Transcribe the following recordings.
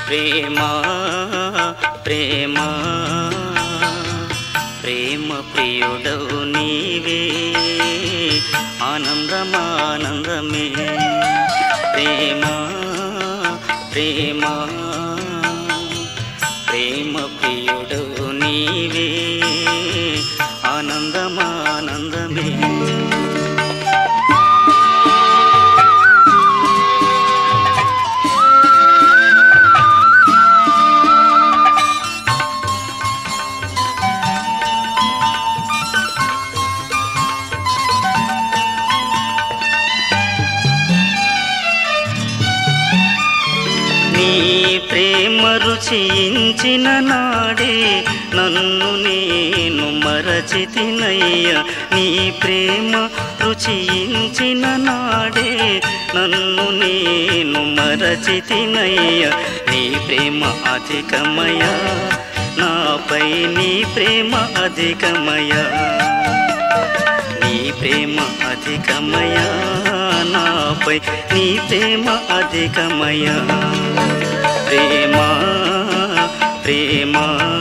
ప్రేమ ప్రేమ ప్రేమ ప్రియుడవు నీవే ఆనందమానందమే ప్రేమ ప్రేమ ప్రేమ ప్రియుడవు నీవే ఆనందమానందమే నీ ప్రేమ రుచించిన నాడే నన్ను నేను మరచితినయ్యా నీ ప్రేమ రుచించిన నాడే నన్ను నేను మరచితినయ్యా నీ ప్రేమ అధికమయా నాపై నీ ప్రేమ అధికమయా నీ ప్రేమ అధికమయా నాపై నీ ప్రేమ అధికమయా ప్రేమ ప్రేమ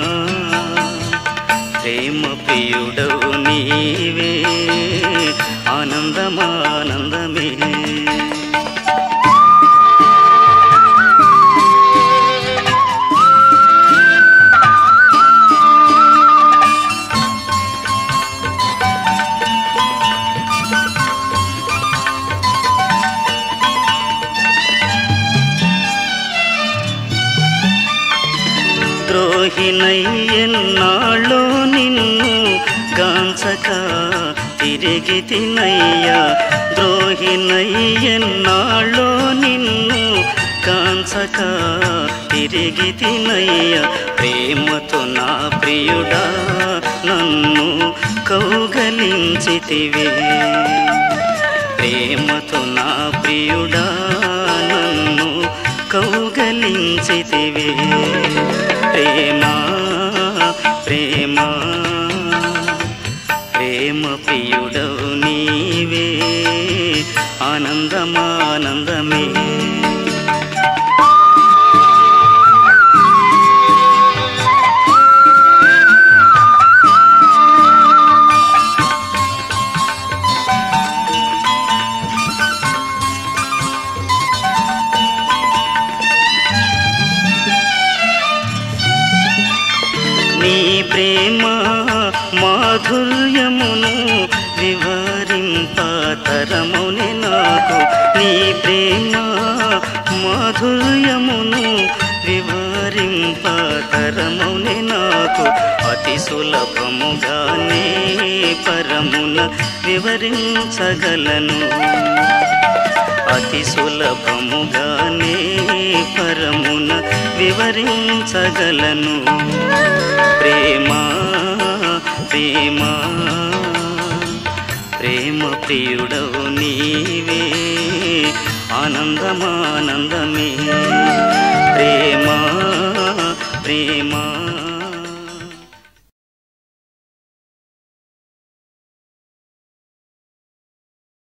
ప్రేమ ప్రియుడవు నీవే ఆనందమానందమే ద్రోహినై ఎన్నాళ్ళో నిన్ను గాంచక తిరిగి తినయ్యా ద్రోహినై ఎన్నాళ్ళో నిన్ను కాంచక తిరిగి తినయ్యా ప్రేమతో నా ప్రియుడా నన్ను కౌగలించితివే ప్రేమతో నా ప్రియుడా నన్ను కౌగలించితివే ప్రేమ ప్రేమ ప్రేమ ప్రియుడవు నీవే ఆనందమానందమే నీ ప్రేమ మాధుర్యమును వివరింపతరముని నాకు నీ ప్రేమ మాధుర్యమును వివరింపతరముని నాకు అతి సులభముగానే పరమున వివరించగలను అతి సులభముగానే పరమున వివరించగలను ప్రేమ ప్రేమ ప్రేమ ప్రియుడవు నీవే ఆనందమానందమే ప్రేమ ప్రేమ